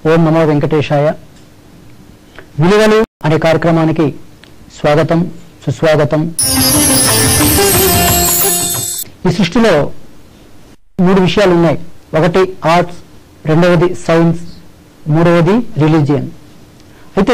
ఓం నమో వెంకటేశాయ విలువలు అనే కార్యక్రమానికి స్వాగతం సుస్వాగతం ఈ సృష్టిలో మూడు విషయాలు ఉన్నాయి ఒకటి ఆర్ట్స్ రెండవది సైన్స్ మూడవది రిలీజియన్ అయితే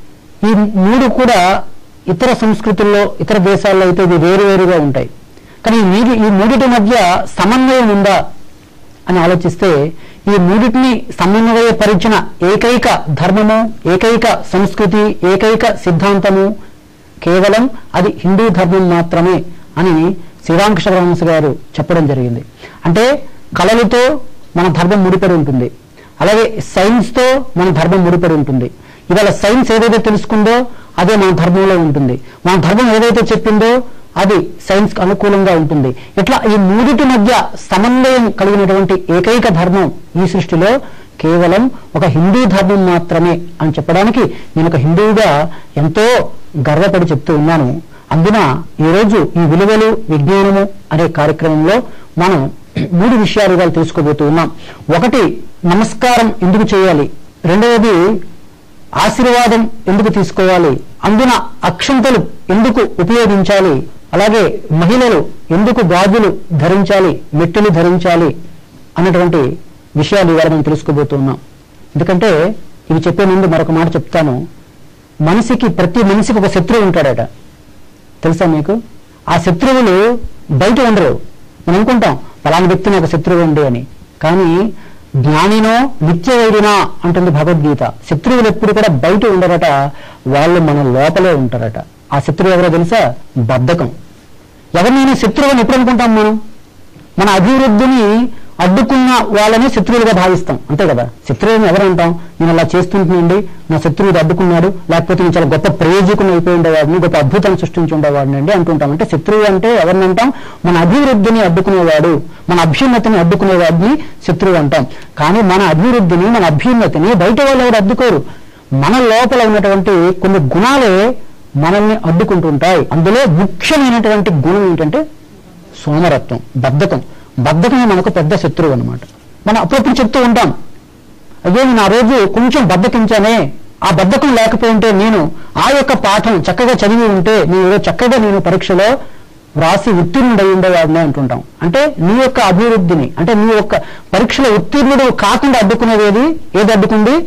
ఈ మూడు కూడా ఇతర సంస్కృతుల్లో ఇతర దేశాల్లో అయితే ఇవి వేరువేరుగా ఉంటాయి కానీ ఈ మూడు ఈ మూడిటి మధ్య సమన్వయం ఉందా అని ఆలోచిస్తే ఈ మూడింటిని సమన్వయపరిచిన ఏకైక ధర్మము ఏకైక సంస్కృతి ఏకైక సిద్ధాంతము కేవలం అది హిందూ ధర్మం మాత్రమే అని శ్రీరామకృష్ణ పరమహంస గారు చెప్పడం జరిగింది అంటే కళలతో మన ధర్మం ముడిపడి ఉంటుంది అలాగే సైన్స్తో మన ధర్మం ముడిపడి ఉంటుంది ఇవాళ సైన్స్ ఏదైతే తెలుసుకుందో అదే మన ధర్మంలో ఉంటుంది మన ధర్మం ఏదైతే చెప్పిందో అది సైన్స్ కు అనుకూలంగా ఉంటుంది ఇట్లా ఈ మూడిటి మధ్య సమన్వయం కలిగినటువంటి ఏకైక ధర్మం ఈ సృష్టిలో కేవలం ఒక హిందూ ధర్మం మాత్రమే అని చెప్పడానికి నేను ఒక హిందువుగా ఎంతో గర్వపడి చెప్తూ ఉన్నాను అందున ఈరోజు ఈ విలువలు విజ్ఞానము అనే కార్యక్రమంలో మనం మూడు విషయాలు ఇవాళ తెలుసుకోబోతూ ఉన్నాం ఒకటి నమస్కారం ఎందుకు చేయాలి రెండవది ఆశీర్వాదం ఎందుకు తీసుకోవాలి అందున అక్షంతలు ఎందుకు ఉపయోగించాలి అలాగే మహిళలు ఎందుకు గాజులు ధరించాలి మెట్టులు ధరించాలి అన్నటువంటి విషయాలు ఇవాళ మనం తెలుసుకోబోతున్నాం ఎందుకంటే ఇవి చెప్పే ముందు మరొక మాట చెప్తాను మనిషికి ప్రతి మనిషికి ఒక శత్రువు ఉంటాడట తెలుసా మీకు ఆ శత్రువులు బయట ఉండరు మనం అనుకుంటాం ఫలానా వ్యక్తి నాకు శత్రువు ఉంది అని కానీ జ్ఞానినో నిత్య వైరినా అంటుంది భగవద్గీత శత్రువులు ఎప్పుడు కూడా బయట ఉండరట వాళ్ళు మన లోపలే ఉంటారట ఆ శత్రువు ఎవరో తెలుసా బద్ధకం ఎవరినైనా శత్రువుని ఎప్పుడు అనుకుంటాం మనం మన అభివృద్ధిని అడ్డుకున్న వాళ్ళని శత్రువులుగా భావిస్తాం అంతే కదా శత్రువుని ఎవరు అంటాం నేను అలా చేస్తుంటున్నాండి నా శత్రువు ఇది అడ్డుకున్నాడు లేకపోతే నేను చాలా గొప్ప ప్రయోజకుని అయిపోయి ఉండేవాడిని గొప్ప అద్భుతాన్ని సృష్టించి ఉండేవాడిని అండి అంటుంటాం అంటే శత్రువు అంటే ఎవరిని అంటాం మన అభివృద్ధిని అడ్డుకునేవాడు మన అభ్యున్నతిని అడ్డుకునేవాడిని శత్రువు అంటాం కానీ మన అభివృద్ధిని మన అభ్యున్నతిని బయట వాళ్ళు ఎవరు అడ్డుకోరు మన లోపల ఉన్నటువంటి కొన్ని గుణాలే మనల్ని అడ్డుకుంటుంటాయి అందులో ముఖ్యమైనటువంటి గుణం ఏంటంటే సోమరత్వం బద్ధకం బద్ధకమే మనకు పెద్ద శత్రువు అనమాట మనం అప్పుడప్పుడు చెప్తూ ఉంటాం అయ్యో నేను ఆ రోజు కొంచెం బద్ధకించానే ఆ బద్ధకం లేకపోయింటే నేను ఆ యొక్క పాఠం చక్కగా చదివి ఉంటే నేను చక్కగా నేను పరీక్షలో వ్రాసి ఉత్తీర్ణుడై ఉండేవాడిని అంటుంటాం అంటే నీ యొక్క అభివృద్ధిని అంటే నీ యొక్క పరీక్షలో ఉత్తీర్ణుడు కాకుండా అడ్డుకునేది ఏది ఏది అడ్డుకుంది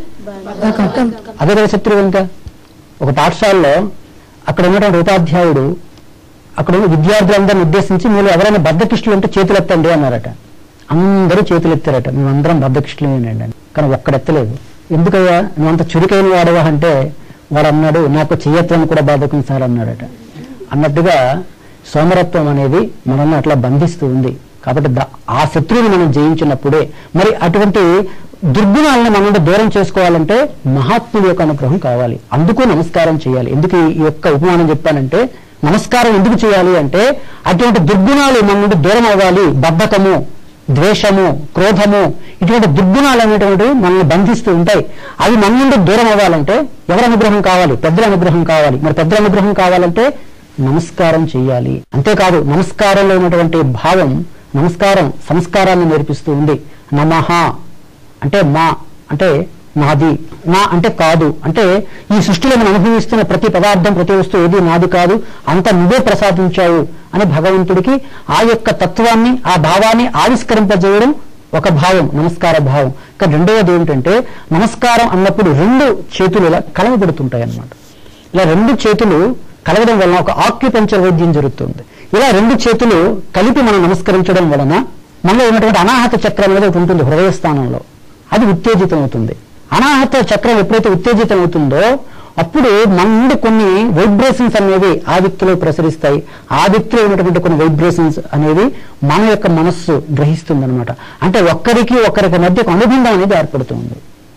అదే కదా శత్రువు ఇంకా ఒక పాఠశాలలో అక్కడ ఉన్నటువంటి ఉపాధ్యాయుడు అక్కడ ఉన్న విద్యార్థులందరిని ఉద్దేశించి మీరు ఎవరైనా బద్దకిష్టులు ఉంటే చేతులు ఎత్తండి అన్నారట అందరూ చేతులు ఎత్తారట మేమందరం బద్దకిష్టులేనండి అని కానీ ఒక్కడెత్తలేదు ఎందుకయ్యా నువ్వు అంత చురుకైన వాడవా అంటే వాడు అన్నాడు నాకు చెయ్యత్వం కూడా బాధకం సార్ అన్నాడట అన్నట్టుగా సోమరత్వం అనేది మనల్ని అట్లా బంధిస్తూ ఉంది కాబట్టి ద- ఆ శత్రువుని మనం జయించినప్పుడే మరి అటువంటి దుర్గుణాలను మనం దూరం చేసుకోవాలంటే మహాత్ముడి యొక్క అనుగ్రహం కావాలి అందుకు నమస్కారం చేయాలి ఎందుకు ఈ- ఈ యొక్క ఉపమానం చెప్పానంటే నమస్కారం ఎందుకు చేయాలి అంటే అటువంటి దుర్గుణాలు మన నుండి దూరం అవ్వాలి బద్ధకము ద్వేషము క్రోధము ఇటువంటి దుర్గుణాలు అనేటువంటివి మనల్ని బంధిస్తూ ఉంటాయి అవి మన నుండి దూరం అవ్వాలంటే ఎవరి అనుగ్రహం కావాలి పెద్దల అనుగ్రహం కావాలి మరి పెద్దల అనుగ్రహం కావాలంటే నమస్కారం చేయాలి అంతేకాదు నమస్కారంలో ఉన్నటువంటి భావం నమస్కారం సంస్కారాన్ని నేర్పిస్తూ ఉంది నమః అంటే మా అంటే నాది నా అంటే కాదు అంటే ఈ సృష్టిలో మనం అనుభవిస్తున్న ప్రతి పదార్థం ప్రతి వస్తువు ఏది నాది కాదు అంత నువ్వే ప్రసాదించావు అని భగవంతుడికి ఆ యొక్క తత్వాన్ని ఆ భావాన్ని ఆవిష్కరింపజేయడం ఒక భావం నమస్కార భావం ఇంకా రెండవది ఏమిటంటే నమస్కారం అన్నప్పుడు రెండు చేతులు ఇలా కలవబడుతుంటాయి అన్నమాట ఇలా రెండు చేతులు కలవడం వలన ఒక ఆక్యుపంచర్ వైద్యం జరుగుతుంది ఇలా రెండు చేతులు కలిపి మనం నమస్కరించడం వలన మనలో ఉన్నటువంటి అనాహత చక్రం అనేది ఒకటి ఉంటుంది హృదయ స్థానంలో అది ఉత్తేజితం అవుతుంది అనాహత చక్రం ఎప్పుడైతే ఉత్తేజితం అవుతుందో అప్పుడు మన నుండి కొన్ని వైబ్రేషన్స్ అనేవి ఆ వ్యక్తిలో ప్రసరిస్తాయి ఆ వ్యక్తిలో ఉన్నటువంటి కొన్ని వైబ్రేషన్స్ అనేవి మన యొక్క మనస్సు గ్రహిస్తుంది అనమాట అంటే ఒక్కరికి ఒక్కరికి మధ్య ఒక అనుబంధం అనేది ఏర్పడుతుంది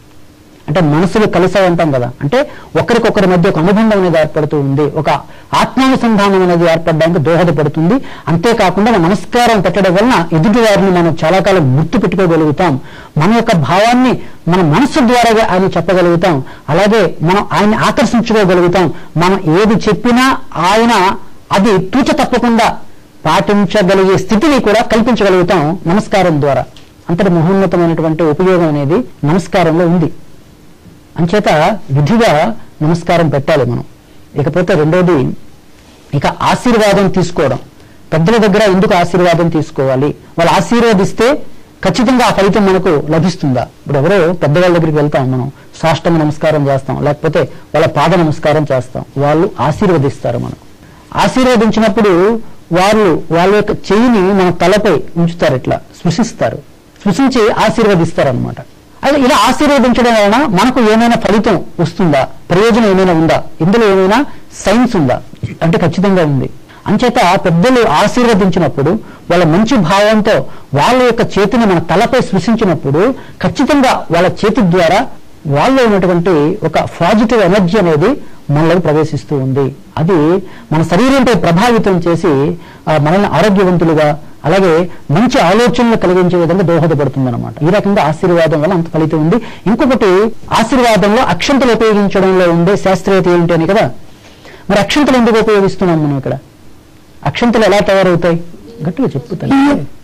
అంటే మనసులు కలిసాయి అంటాం కదా అంటే ఒకరికొకరి మధ్య ఒక అనుబంధం అనేది ఏర్పడుతూ ఉంది ఒక ఆత్మానుసంధానం అనేది ఏర్పడడానికి దోహదపడుతుంది అంతేకాకుండా మన నమస్కారం పెట్టడం వలన ఎదుటి వారిని మనం చాలా కాలం గుర్తు పెట్టుకోగలుగుతాం మన యొక్క భావాన్ని మన మనస్సు ద్వారా ఆయన చెప్పగలుగుతాం అలాగే మనం ఆయన్ని ఆకర్షించుకోగలుగుతాం మనం ఏది చెప్పినా ఆయన అది తూచ తప్పకుండా పాటించగలిగే స్థితిని కూడా కల్పించగలుగుతాం నమస్కారం ద్వారా అంతటి మహోన్నతమైనటువంటి ఉపయోగం అనేది నమస్కారంలో ఉంది అంచేత విధిగా నమస్కారం పెట్టాలి మనం ఇకపోతే రెండోది ఇక ఆశీర్వాదం తీసుకోవడం పెద్దల దగ్గర ఎందుకు ఆశీర్వాదం తీసుకోవాలి వాళ్ళు ఆశీర్వదిస్తే ఖచ్చితంగా ఆ ఫలితం మనకు లభిస్తుందా ఇప్పుడు ఎవరో పెద్దవాళ్ళ దగ్గరికి వెళ్తాం మనం సాష్టమ నమస్కారం చేస్తాం లేకపోతే వాళ్ళ పాద నమస్కారం చేస్తాం వాళ్ళు ఆశీర్వదిస్తారు మనకు ఆశీర్వదించినప్పుడు వాళ్ళు వాళ్ళ యొక్క చెయ్యిని మన తలపై ఉంచుతారు ఇట్లా స్పృశిస్తారు స్పృశించి ఆశీర్వదిస్తారు అనమాట అయితే ఇలా ఆశీర్వదించడం వలన మనకు ఏమైనా ఫలితం వస్తుందా ప్రయోజనం ఏమైనా ఉందా ఇందులో ఏమైనా సైన్స్ ఉందా అంటే ఖచ్చితంగా ఉంది అంచేత పెద్దలు ఆశీర్వదించినప్పుడు వాళ్ళ మంచి భావంతో వాళ్ళ యొక్క చేతిని మన తలపై స్పృశించినప్పుడు ఖచ్చితంగా వాళ్ళ చేతి ద్వారా వాళ్ళలో ఉన్నటువంటి ఒక పాజిటివ్ ఎనర్జీ అనేది మనలోకి ప్రవేశిస్తూ ఉంది అది మన శరీరంపై ప్రభావితం చేసి ఆ, మనల్ని ఆరోగ్యవంతులుగా అలాగే మంచి ఆలోచనలు కలిగించే విధంగా దోహదపడుతుంది అనమాట ఈ రకంగా ఆశీర్వాదం వల్ల అంత ఫలితం ఉంది ఇంకొకటి ఆశీర్వాదంలో అక్షంతలు ఉపయోగించడంలో ఉండే శాస్త్రీయత ఏంటి అని కదా మరి అక్షంతలు ఎందుకు ఉపయోగిస్తున్నాం మనం ఇక్కడ అక్షంతలు ఎలా తయారవుతాయి గట్టిగా చెప్పుతాను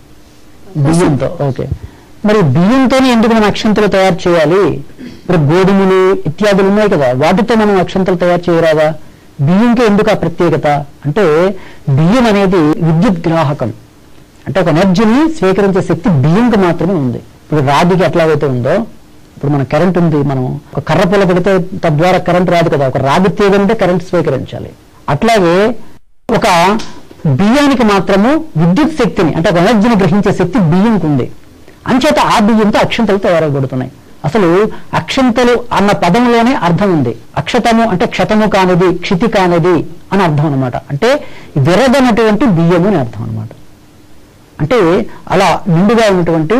బియ్యంతో ఓకే మరి బియ్యంతోనే ఎందుకు మనం అక్షంతలు తయారు చేయాలి ఇప్పుడు గోధుమలు ఇత్యాదులు ఉన్నాయి కదా వాటితో మనం అక్షంతలు తయారు చేయరాదా బియ్యంకి ఎందుకు ఆ ప్రత్యేకత అంటే బియ్యం అనేది విద్యుత్ గ్రాహకం అంటే ఒక ఎనర్జీని స్వీకరించే శక్తి బియ్యంకి మాత్రమే ఉంది ఇప్పుడు రాగికి ఎట్లాగైతే ఉందో ఇప్పుడు మన కరెంట్ ఉంది మనం ఒక కర్ర పొల పెడితే తద్వారా కరెంట్ రాదు కదా ఒక రాగి తీగ ఉంటే కరెంట్ స్వీకరించాలి అట్లాగే ఒక బియ్యానికి మాత్రము విద్యుత్ శక్తిని అంటే ఒక ఎనర్జీని గ్రహించే శక్తి బియ్యంకి ఉంది అంచేత ఆ బియ్యంతో అక్షంతలు తయారవబడుతున్నాయి అసలు అక్షంతలు అన్న పదంలోనే అర్థం ఉంది అక్షతము అంటే క్షతము కానిది క్షితి కానిది అని అర్థం అనమాట అంటే విరదనటువంటి బియ్యము అని అర్థం అనమాట అంటే అలా నిండుగా ఉన్నటువంటి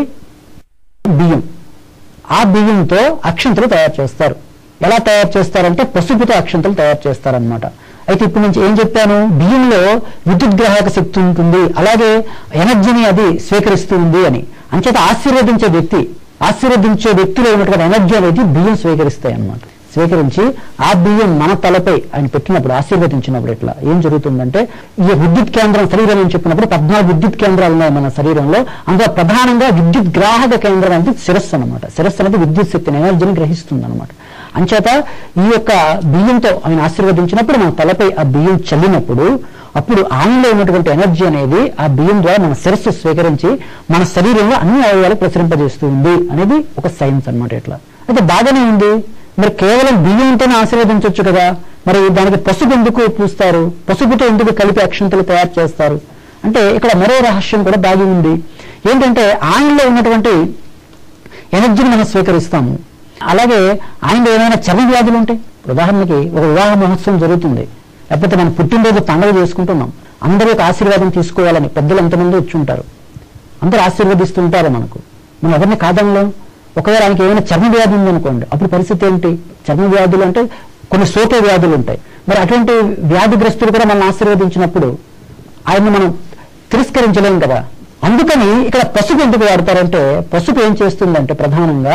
బియ్యం ఆ బియ్యంతో అక్షంతలు తయారు చేస్తారు ఎలా తయారు చేస్తారంటే పసుపుతో అక్షంతలు తయారు చేస్తారనమాట అయితే ఇప్పుడు నుంచి ఏం చెప్పాను బియ్యంలో విద్యుత్ గ్రాహక శక్తి ఉంటుంది అలాగే ఎనర్జీని అది స్వీకరిస్తుంది అని అంచేత ఆశీర్వదించే వ్యక్తి ఆశీర్వదించే వ్యక్తిలో ఉన్నటువంటి ఎనర్జీ అనేది బియ్యం స్వీకరిస్తాయి అన్నమాట స్వీకరించి ఆ బియ్యం మన తలపై ఆయన పెట్టినప్పుడు ఆశీర్వదించినప్పుడు ఇట్లా ఏం జరుగుతుందంటే ఈ విద్యుత్ కేంద్రం శరీరం అని చెప్పినప్పుడు పద్నాలుగు విద్యుత్ కేంద్రాలు ఉన్నాయి మన శరీరంలో అందులో ప్రధానంగా విద్యుత్ గ్రాహక కేంద్రం అంటే శిరస్సు అనమాట శిరస్సు అనేది విద్యుత్ శక్తిని ఎనర్జీని గ్రహిస్తుంది అనమాట అంచేత ఈ యొక్క బియ్యంతో ఆయన ఆశీర్వదించినప్పుడు మన తలపై ఆ బియ్యం చల్లినప్పుడు అప్పుడు ఆయనలో ఉన్నటువంటి ఎనర్జీ అనేది ఆ బియ్యం ద్వారా మన శిరస్సు స్వీకరించి మన శరీరంలో అన్ని అవయవాలు ప్రసరింపజేస్తూ ఉంది అనేది ఒక సైన్స్ అన్నమాట ఇట్లా అయితే బాగానే ఉంది మరి కేవలం బియ్యంతోనే ఆశీర్వదించవచ్చు కదా మరి దానికి పసుపు ఎందుకు పూస్తారు పసుపుతో ఎందుకు కలిపి అక్షంతలు తయారు చేస్తారు అంటే ఇక్కడ మరో రహస్యం కూడా దాగి ఉంది ఏంటంటే ఆయనలో ఉన్నటువంటి ఎనర్జీని మనం స్వీకరిస్తాము అలాగే ఆయనలో ఏమైనా చర్మ వ్యాధులు ఉంటాయి ఉదాహరణకి ఒక వివాహ మహోత్సవం జరుగుతుంది లేకపోతే మనం పుట్టినరోజు పండుగ చేసుకుంటున్నాం అందరూ ఒక ఆశీర్వాదం తీసుకోవాలని పెద్దలు ఎంతమంది వచ్చి ఉంటారు అందరూ ఆశీర్వదిస్తుంటారు మనకు మనం ఎవరిని కాదంలో ఒకవేళ ఆయనకి ఏమైనా చర్మ వ్యాధి ఉందనుకోండి అప్పుడు పరిస్థితి ఏంటి చర్మ వ్యాధులు అంటే కొన్ని సోకే వ్యాధులు ఉంటాయి మరి అటువంటి వ్యాధిగ్రస్తులు కూడా మనం ఆశీర్వదించినప్పుడు ఆయన్ని మనం తిరస్కరించలేం కదా అందుకని ఇక్కడ పసుపు ఎందుకు వాడతారంటే పసుపు ఏం చేస్తుందంటే ప్రధానంగా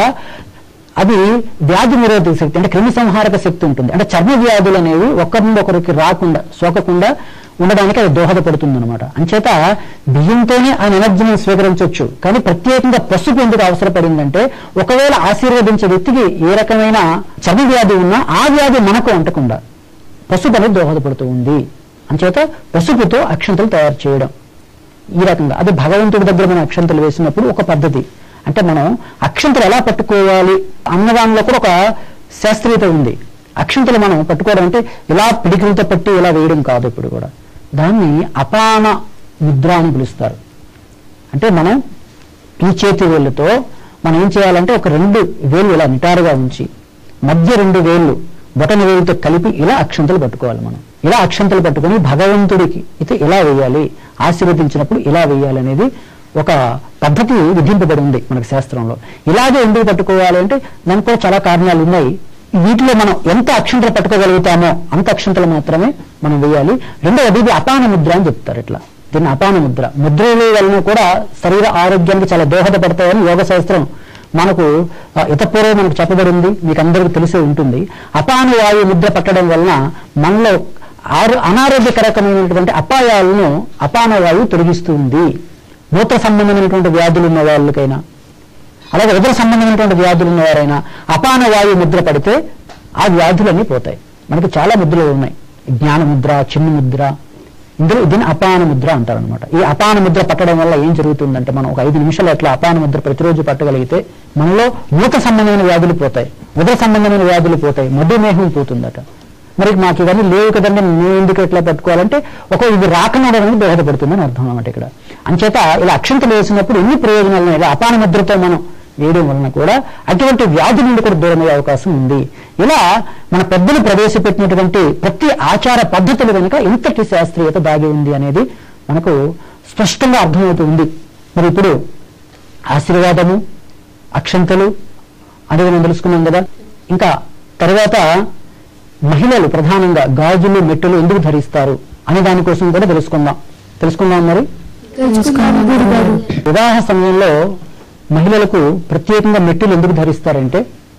అది వ్యాధి నిరోధక శక్తి అంటే క్రిమి సంహారక శక్తి ఉంటుంది అంటే చర్మ వ్యాధులు అనేవి ఒకరి నుండి ఒకరికి రాకుండా సోకకుండా ఉండడానికి అది దోహదపడుతుంది అనమాట అంచేత బియ్యంతోనే ఆయన ఎనర్జీని స్వీకరించవచ్చు కానీ ప్రత్యేకంగా పసుపు ఎందుకు అవసరపడిందంటే ఒకవేళ ఆశీర్వదించే వ్యక్తికి ఏ రకమైన చర్మ వ్యాధి ఉన్నా ఆ వ్యాధి మనకు అంటకుండా పసుపు అనేది దోహదపడుతూ ఉంది అంచేత పసుపుతో అక్షంతలు తయారు చేయడం ఈ రకంగా అది భగవంతుడి దగ్గర మనం అక్షంతలు వేసినప్పుడు ఒక పద్ధతి అంటే మనం అక్షంతలు ఎలా పట్టుకోవాలి అన్న దానిలో కూడా ఒక శాస్త్రీయత ఉంది అక్షంతలు మనం పట్టుకోవడం అంటే ఇలా పిడికిలతో పట్టి ఇలా వేయడం కాదు ఇప్పుడు కూడా దాన్ని అపాన ముద్ర అని పిలుస్తారు అంటే మనం ఈ చేతి వేళ్ళతో మనం ఏం చేయాలంటే ఒక రెండు వేళ్ళు ఇలా నిటారుగా ఉంచి మధ్య రెండు వేళ్ళు బొటన వేలుతో కలిపి ఇలా అక్షంతలు పట్టుకోవాలి మనం ఇలా అక్షంతలు పట్టుకొని భగవంతుడికి అయితే ఇలా వేయాలి ఆశీర్వదించినప్పుడు ఇలా వేయాలి అనేది ఒక పద్ధతి విధింపబడి ఉంది మనకి శాస్త్రంలో ఇలాగే ఎందుకు పట్టుకోవాలి అంటే దానికి కూడా చాలా కారణాలు ఉన్నాయి వీటిలో మనం ఎంత అక్షంతలు పట్టుకోగలుగుతామో అంత అక్షంతలు మాత్రమే మనం వేయాలి రెండవది ఇది అపాన ముద్ర అని చెప్తారు ఇట్లా దీన్ని అపాన ముద్ర ముద్రల వలన కూడా శరీర ఆరోగ్యానికి చాలా దోహదపడతాయని యోగ శాస్త్రం మనకు ఆ, ఇతపూర్వం మనకు చెప్పబడింది మీకు అందరికీ తెలిసే ఉంటుంది అపాన వాయు ముద్ర పట్టడం వలన మనలో ఆరో అనారోగ్యకరకమైనటువంటి అపాయాలను అపాన వాయువు తొలగిస్తుంది మూత్ర సంబంధమైనటువంటి వ్యాధులు ఉన్న వాళ్ళకైనా అలాగే ఉదర సంబంధమైనటువంటి వ్యాధులు ఉన్నవారైనా అపాన వాయు ముద్ర పడితే ఆ వ్యాధులన్నీ పోతాయి మనకి చాలా ముద్రలు ఉన్నాయి జ్ఞాన ముద్ర చిన్న ముద్ర ఇందులో దీన్ని అపాన ముద్ర అంటారు అనమాట ఈ అపాన ముద్ర పట్టడం వల్ల ఏం జరుగుతుందంటే మనం ఒక ఐదు నిమిషాలు అట్లా అపాన ముద్ర ప్రతిరోజు పట్టగలిగితే మనలో మూత సంబంధమైన వ్యాధులు పోతాయి ఉదర సంబంధమైన వ్యాధులు పోతాయి మధుమేహం పోతుందట మరి మాకు ఇవన్నీ లేవు కదండి మేము ఎందుకు ఎట్లా పట్టుకోవాలంటే ఒక ఇది రాకుండా అనేది దోహదపడుతుందని అర్థం అన్నమాట ఇక్కడ అంచేత ఇలా అక్షంతలు వేసినప్పుడు ఎన్ని ప్రయోజనాలు ఉన్నాయి ఇలా అపాన ముద్రతో మనం వేయడం వలన కూడా అటువంటి వ్యాధి నుండి కూడా దూరమయ్యే అవకాశం ఉంది ఇలా మన పెద్దలు ప్రవేశపెట్టినటువంటి ప్రతి ఆచార పద్ధతులు వెనుక ఇంతటి శాస్త్రీయత దాగి ఉంది అనేది మనకు స్పష్టంగా అర్థమవుతుంది మరి ఇప్పుడు ఆశీర్వాదము అక్షంతలు అనేది మనం తెలుసుకున్నాం కదా ఇంకా తర్వాత మహిళలు ప్రధానంగా గాజులు మెట్టులు ఎందుకు ధరిస్తారు అనే దానికోసం కూడా తెలుసుకుందాం తెలుసుకుందాం మరి తెలుసుకున్నాను గురుగారు వివాహ సమయంలో మహిళలకు ప్రత్యేకంగా మెట్టులు ఎందుకు ధరిస్తారంటే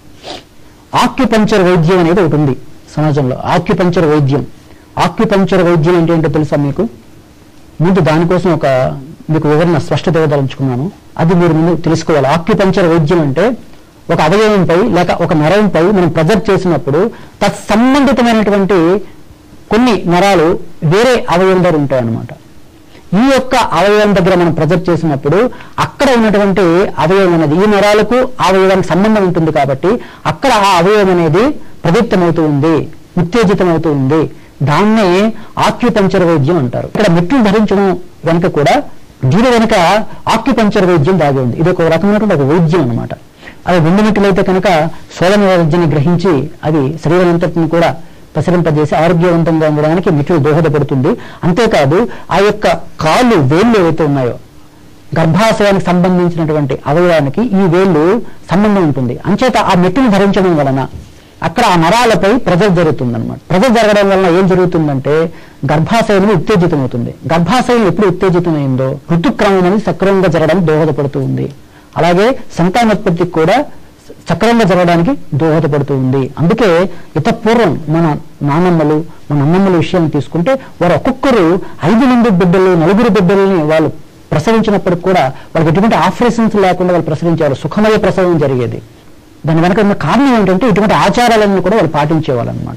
ఆక్యుపంచర్ వైద్యం అనేది ఒకటి ఉంది సమాజంలో ఆక్యుపంచర్ వైద్యం ఆక్యుపంచర్ వైద్యం అంటే ఏంటో తెలుసా మీకు ముందు దానికోసం ఒక మీకు వివరణ స్పష్టత ఇవ్వదలుచుకున్నాను అది మీరు ముందు తెలుసుకోవాలి ఆక్యుపంచర్ వైద్యం అంటే ఒక అవయవంపై లేక ఒక నరంపై మనం ప్రెజర్ చేసినప్పుడు తత్సంబంధితమైనటువంటి కొన్ని నరాలు వేరే అవయవం దగ్గర ఉంటాయన్నమాట ఈ యొక్క అవయవం దగ్గర మనం ప్రెజర్ చేసినప్పుడు అక్కడ ఉన్నటువంటి అవయవం అనేది ఈ నరాలకు ఆ అవయవానికి సంబంధం ఉంటుంది కాబట్టి అక్కడ ఆ అవయవం అనేది ప్రదీప్తమవుతూ ఉంది ఉత్తేజితమవుతూ ఉంది దాన్నే ఆక్యుపంచర్ వైద్యం అంటారు ఇక్కడ మెట్లు ధరించడం వెనుక కూడా దీని వెనుక ఆక్యుపంచర్ వైద్యం దాగి ఉంది ఇది ఒక రకమైనటువంటి ఒక వైద్యం అన్నమాట అది వెండి మెట్టులు అయితే కనుక సోలన వైద్యాన్ని గ్రహించి అది శరీరం అంతటిని కూడా ప్రసరింపజేసి ఆరోగ్యవంతంగా ఉండడానికి మిట్లు దోహదపడుతుంది అంతేకాదు ఆ యొక్క కాళ్ళు వేళ్ళు ఏవైతే ఉన్నాయో గర్భాశయానికి సంబంధించినటువంటి అవయవానికి ఈ వేళ్ళు సంబంధం ఉంటుంది అంచేత ఆ మెట్టును ధరించడం వలన అక్కడ ఆ నరాలపై ప్రెజర్ జరుగుతుంది అనమాట ప్రెజర్ జరగడం వలన ఏం జరుగుతుందంటే గర్భాశయం ఉత్తేజితమవుతుంది గర్భాశయం ఎప్పుడు ఉత్తేజితమైందో ఋతుక్రమం అనేది సక్రమంగా జరగడానికి దోహదపడుతూ ఉంది అలాగే సంతానోత్పత్తికి కూడా సక్రమంగా జరగడానికి దోహదపడుతూ ఉంది అందుకే ఇతపూర్వం మన నానమ్మలు మన అమ్మమ్మల విషయాన్ని తీసుకుంటే వారు ఒక్కొక్కరు ఐదు మంది బిడ్డలు నలుగురు బిడ్డల్ని వాళ్ళు ప్రసవించినప్పటికి కూడా వాళ్ళకి ఎటువంటి ఆపరేషన్స్ లేకుండా వాళ్ళు ప్రసవించేవారు సుఖమయ ప్రసవం జరిగేది దాని వెనక ఉన్న కారణం ఏంటంటే ఇటువంటి ఆచారాలన్నీ కూడా వాళ్ళు పాటించేవాళ్ళు అనమాట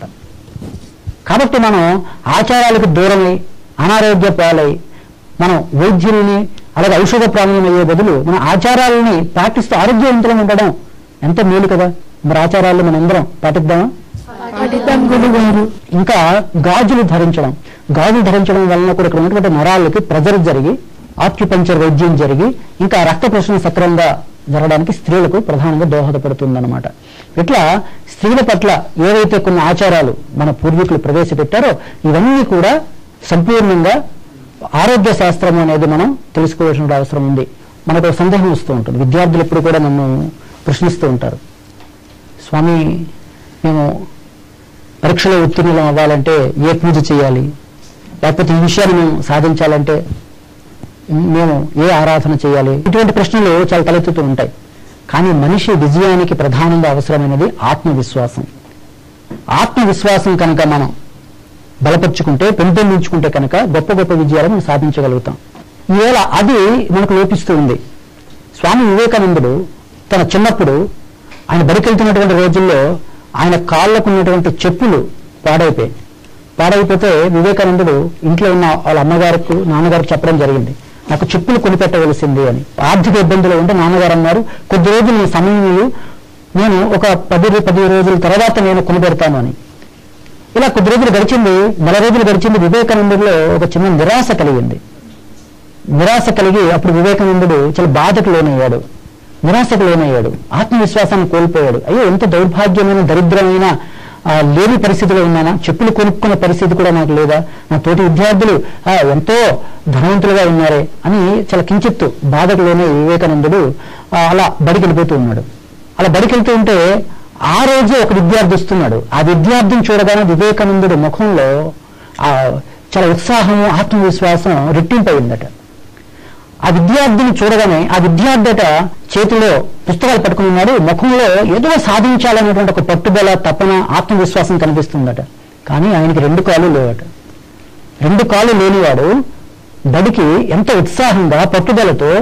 కాబట్టి మనం ఆచారాలకు దూరమై అనారోగ్య పాలై మనం వైద్యుల్ని అలాగే ఔషధ ప్రాణులం అయ్యే బదులు మన ఆచారాలని పాటిస్తూ ఆరోగ్యవంతులం ఉండడం ఎంత మేలు కదా మరి ఆచారాలు మనం అందరం పాటిద్దామా పాటిద్దాం గురుగారు ఇంకా గాజులు ధరించడం గాజులు ధరించడం వలన కూడా ఇక్కడ ఉన్నటువంటి నరాలకి ప్రెజర్ జరిగి ఆక్యుపంచర్ వైద్యం జరిగి ఇంకా రక్త ప్రసరణ సక్రమంగా జరగడానికి స్త్రీలకు ప్రధానంగా దోహదపడుతుందన్నమాట ఇట్లా స్త్రీల పట్ల ఏవైతే కొన్ని ఆచారాలు మన పూర్వీకులు ప్రవేశపెట్టారో ఇవన్నీ కూడా సంపూర్ణంగా ఆరోగ్య శాస్త్రం అనేది మనం తెలుసుకోవాల్సిన అవసరం ఉంది మనకు ఒక సందేహం వస్తూ ఉంటుంది విద్యార్థులు ఎప్పుడు కూడా నన్ను ప్రశ్నిస్తూ ఉంటారు స్వామి మేము పరీక్షలో ఉత్తీర్ణులం అవ్వాలంటే ఏ పూజ చేయాలి లేకపోతే ఈ విషయాన్ని మేము సాధించాలంటే మేము ఏ ఆరాధన చేయాలి ఇటువంటి ప్రశ్నలు చాలా తలెత్తుతూ ఉంటాయి కానీ మనిషి విజయానికి ప్రధానంగా అవసరమైనది ఆత్మవిశ్వాసం ఆత్మవిశ్వాసం కనుక మనం బలపరుచుకుంటే పెంపొందించుకుంటే కనుక గొప్ప గొప్ప విజయాలు మనం సాధించగలుగుతాం ఈవేళ అది మనకు లోపిస్తూ ఉంది స్వామి వివేకానందుడు తన చిన్నప్పుడు ఆయన బడికెళ్తున్నటువంటి రోజుల్లో ఆయన కాళ్ళకు ఉన్నటువంటి చెప్పులు పాడైపోయాయి పాడైపోతే వివేకానందుడు ఇంట్లో ఉన్న వాళ్ళ అమ్మగారికి నాన్నగారికి చెప్పడం జరిగింది నాకు చెప్పులు కొనిపెట్టవలసింది అని ఆర్థిక ఇబ్బందులు ఉంటే నాన్నగారు అన్నారు కొద్ది రోజులు నీ సమయం ఇవ్వు, నేను ఒక పది పది రోజుల తర్వాత నేను కొనిపెడతాను అని ఇలా కొద్ది రోజులు గడిచింది నెల రోజులు గడిచింది వివేకానందుడిలో ఒక చిన్న నిరాశ కలిగింది నిరాశ కలిగి అప్పుడు వివేకానందుడు చాలా బాధకు లోనయ్యాడు నిరాశకు లోనయ్యాడు ఆత్మవిశ్వాసాన్ని కోల్పోయాడు అయ్యో ఎంత దౌర్భాగ్యమైన దరిద్రమైన ఆ, లేని పరిస్థితిలో ఉన్నానా చెప్పులు కొనుక్కునే పరిస్థితి కూడా నాకు లేదా నా తోటి విద్యార్థులు ఆ, ఎంతో ధనవంతులుగా ఉన్నారే అని చాలా కించిత్తు బాధకు లోనే వివేకానందుడు ఆ, అలా బడికి వెళ్ళిపోతూ ఉన్నాడు అలా బడికి వెళ్తూ ఉంటే ఆ రోజు ఒక విద్యార్థి వస్తున్నాడు ఆ విద్యార్థిని చూడగానే వివేకానందుడి ముఖంలో ఆ చాలా ఉత్సాహము ఆత్మవిశ్వాసం రెట్టింపయిందట ఆ విద్యార్థిని చూడగానే ఆ విద్యార్థి అట చేతిలో పుస్తకాలు పట్టుకుని ఉన్నాడు ముఖంలో ఏదో సాధించాలనేటువంటి ఒక పట్టుదల తపన ఆత్మవిశ్వాసం కనిపిస్తుందట కానీ ఆయనకి రెండు కాళ్ళు లేవట రెండు కాళ్ళు లేనివాడు బడికి ఎంత ఉత్సాహంగా పట్టుదలతో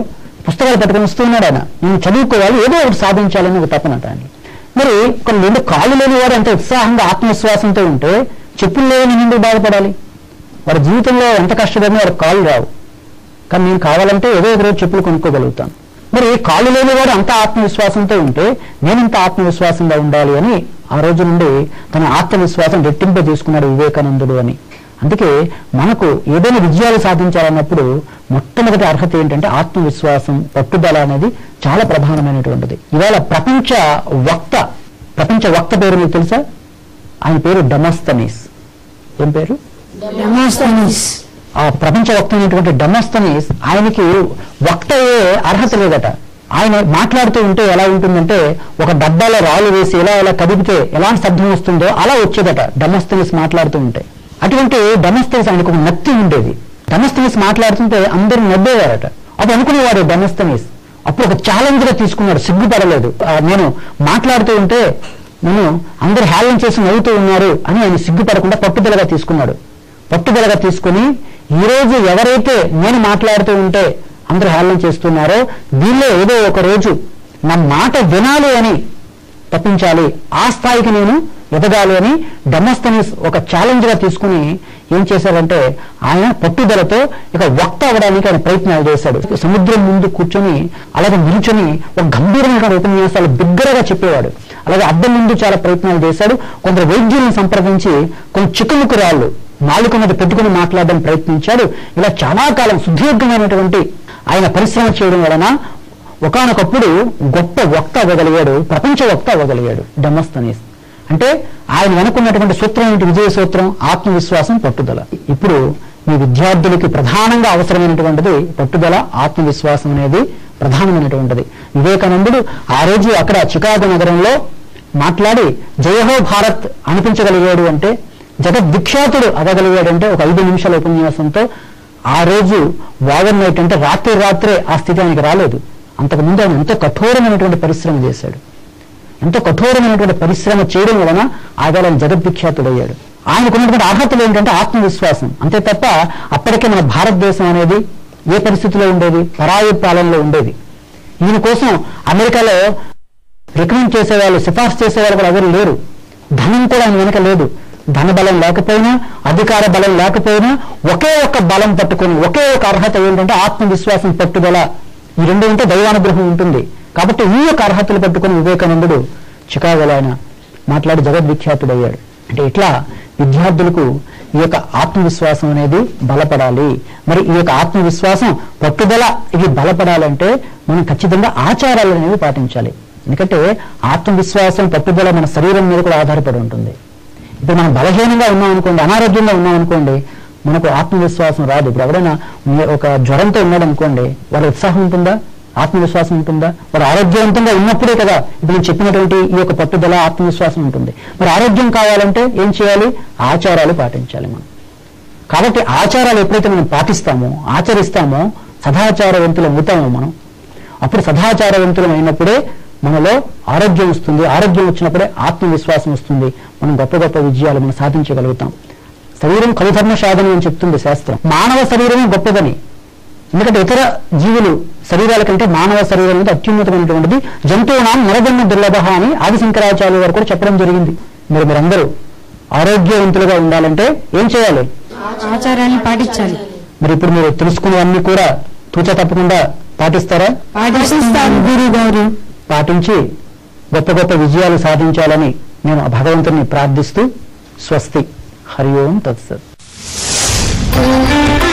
పుస్తకాలు పట్టుకొని వస్తూ ఉన్నాడు ఆయన నేను చదువుకోవాలి ఏదో ఒకటి సాధించాలని ఒక తపనట ఆయన మరి ఒక రెండు కాళ్ళు లేని వాడు ఎంత ఉత్సాహంగా ఆత్మవిశ్వాసంతో ఉంటే చెప్పులు లేని నేను ఎందుకు బాధపడాలి వారి జీవితంలో ఎంత కష్టపడినా వారికి కాళ్ళు రావు కానీ నేను కావాలంటే ఏదో ఒక రోజు చెప్పులు కొనుక్కోగలుగుతాను మరి కాళ్ళు లేనివాడు అంత ఆత్మవిశ్వాసంతో ఉంటే నేను ఇంత ఆత్మవిశ్వాసంగా ఉండాలి అని ఆ రోజు నుండి తన ఆత్మవిశ్వాసం రెట్టింప తీసుకున్నాడు వివేకానందుడు అని అందుకే మనకు ఏదైనా విజయాలు సాధించాలన్నప్పుడు మొట్టమొదటి అర్హత ఏంటంటే ఆత్మవిశ్వాసం పట్టుదల అనేది చాలా ప్రధానమైనటువంటిది ఇవాళ ప్రపంచ వక్త ప్రపంచ వక్త పేరు మీకు తెలుసా ఆయన పేరు డమస్తనీస్ ఏం పేరు డెమోస్తనీస్ ఆ ప్రపంచ వక్త అయినటువంటి డమస్తనీస్ ఆయనకి వక్త అయ్యే అర్హత లేదట ఆయన మాట్లాడుతూ ఉంటే ఎలా ఉంటుందంటే ఒక డబ్బాలో రాళ్ళు వేసి ఎలా ఎలా కదిపితే ఎలాంటి శబ్దం వస్తుందో అలా వచ్చేదట డమస్తనీస్ మాట్లాడుతూ ఉంటే అటువంటి డమస్తనీస్ ఆయనకు ఒక నత్తి ఉండేది డమస్తనీస్ మాట్లాడుతుంటే అందరూ నవ్వేవారట అప్పుడు అనుకునేవాడు డమస్తనీస్ అప్పుడు ఒక ఛాలెంజ్ గా తీసుకున్నాడు సిగ్గుపడలేదు ఆ, నేను మాట్లాడుతూ ఉంటే నేను అందరు హేళన చేసి నవ్వుతూ ఉన్నారు అని ఆయన సిగ్గుపడకుండా పట్టుదలగా తీసుకున్నాడు పట్టుదలగా తీసుకుని ఈ రోజు ఎవరైతే నేను మాట్లాడుతూ ఉంటే అందరూ హేళన చేస్తున్నారో వీళ్ళే ఏదో ఒక రోజు నా మాట వినాలి అని తప్పించాలి ఆ స్థాయికి నేను ఎదగాలి అని డెమస్తనీస్ ఒక ఛాలెంజ్ గా తీసుకుని ఏం చేశారంటే ఆయన పట్టుదలతో ఇక వక్త అవ్వడానికి ఆయన ప్రయత్నాలు చేశాడు సముద్రం ముందు కూర్చొని అలాగే నిల్చొని ఒక గంభీరమైన ఉపన్యాసాలు బిగ్గరగా చెప్పేవాడు అలాగే అద్దం ముందు చాలా ప్రయత్నాలు చేశాడు కొందరు వైద్యులను సంప్రదించి కొన్ని చిక్కుముకు రాళ్ళు నాలుక మీద పెట్టుకుని మాట్లాడడం ప్రయత్నించాడు ఇలా చాలా కాలం సుదీర్ఘమైనటువంటి ఆయన పరిశ్రమ చేయడం వలన ఒకానొకప్పుడు గొప్ప వక్త అవ్వగలిగాడు ప్రపంచ వక్త అవ్వగలిగాడు డెమస్తనీస్ అంటే ఆయన వెనుకున్నటువంటి సూత్రం ఏంటి విజయ సూత్రం ఆత్మవిశ్వాసం పట్టుదల ఇప్పుడు మీ విద్యార్థులకి ప్రధానంగా అవసరమైనటువంటిది పట్టుదల ఆత్మవిశ్వాసం అనేది ప్రధానమైనటువంటిది వివేకానందుడు ఆ రోజు అక్కడ చికాగో నగరంలో మాట్లాడి జయహో భారత్ అనిపించగలిగాడు అంటే జగద్విఖ్యాతుడు అవ్వగలిగాడంటే ఒక ఐదు నిమిషాల ఉపన్యాసంతో ఆ రోజు ఓవర్ నైట్ అంటే రాత్రి రాత్రే ఆ స్థితి ఆయనకి రాలేదు అంతకుముందు ఆయన ఎంతో కఠోరమైనటువంటి పరిశ్రమ చేశాడు ఎంతో కఠోరమైనటువంటి పరిశ్రమ చేయడం వలన ఆయన జగద్విఖ్యాతుడయ్యాడు ఆయనకు ఉన్నటువంటి అర్హతలు ఏంటంటే ఆత్మవిశ్వాసం అంతే తప్ప అప్పటికే మన భారతదేశం అనేది ఏ పరిస్థితిలో ఉండేది పరాయి పాలనలో ఉండేది ఈయన కోసం అమెరికాలో రికమెండ్ చేసేవాళ్ళు సిఫార్సు చేసేవాళ్ళు కూడా ఎవరు లేరు ధనం కూడా ఆయన వెనక లేదు ధన బలం లేకపోయినా అధికార బలం లేకపోయినా ఒకే ఒక్క బలం పట్టుకొని ఒకే ఒక అర్హత ఏంటంటే ఆత్మవిశ్వాసం పట్టుదల ఈ రెండు ఉంటే దైవానుగ్రహం ఉంటుంది కాబట్టి ఈ యొక్క అర్హతలు పట్టుకొని వివేకానందుడు చికాగోలో ఆయన మాట్లాడి జగద్విఖ్యాతుడయ్యాడు అంటే ఇట్లా విద్యార్థులకు ఈ యొక్క ఆత్మవిశ్వాసం అనేది బలపడాలి మరి ఈ యొక్క ఆత్మవిశ్వాసం పట్టుదల ఇది బలపడాలంటే మనం ఖచ్చితంగా ఆచారాలు అనేవి పాటించాలి ఎందుకంటే ఆత్మవిశ్వాసం పట్టుదల మన శరీరం మీద కూడా ఆధారపడి ఉంటుంది ఇప్పుడు మనం బలహీనంగా ఉన్నాం అనుకోండి అనారోగ్యంగా ఉన్నాం అనుకోండి మనకు ఆత్మవిశ్వాసం రాదు ఇప్పుడు ఎవరైనా మీ- ఒక జ్వరంతో ఉన్నాడు అనుకోండి వారి ఉత్సాహం ఉంటుందా ఆత్మవిశ్వాసం ఉంటుందా వారు ఆరోగ్యవంతంగా ఉన్నప్పుడే కదా ఇప్పుడు నేను చెప్పినటువంటి ఈ యొక్క పట్టుదల ఆత్మవిశ్వాసం ఉంటుంది మరి ఆరోగ్యం కావాలంటే ఏం చేయాలి ఆచారాలు పాటించాలి మనం కాబట్టి ఆచారాలు ఎప్పుడైతే మనం పాటిస్తామో ఆచరిస్తామో సదాచారవంతులు అవుతామో మనం అప్పుడు సదాచారవంతులం అయినప్పుడే మనలో ఆరోగ్యం వస్తుంది ఆరోగ్యం వచ్చినప్పుడే ఆత్మవిశ్వాసం వస్తుంది మనం గొప్ప గొప్ప విజయాలు మనం సాధించగలుగుతాం శరీరం కలుధర్మ సాధనం అని చెప్తుంది శాస్త్రం మానవ శరీరమే గొప్పదని ఎందుకంటే ఇతర జీవులు శరీరాల కంటే మానవ శరీరం అనేది అత్యున్నతమైనటువంటిది జంతువునాం నరజన్మ దుర్లభ అని ఆది శంకరాచార్య గారు కూడా చెప్పడం జరిగింది మరి మీరందరూ ఆరోగ్యవంతులుగా ఉండాలంటే ఏం చేయాలి ఆచారాన్ని పాటించాలి మరి ఇప్పుడు మీరు తెలుసుకునేవన్నీ కూడా తూచ తప్పకుండా పాటిస్తారా పాటిస్తాను గురువు గారు పాటించి గొప్ప గొప్ప విజయాలు సాధించాలని నేను ఆ భగవంతుని ప్రార్థిస్తూ స్వస్తి హరి ఓం తత్సత్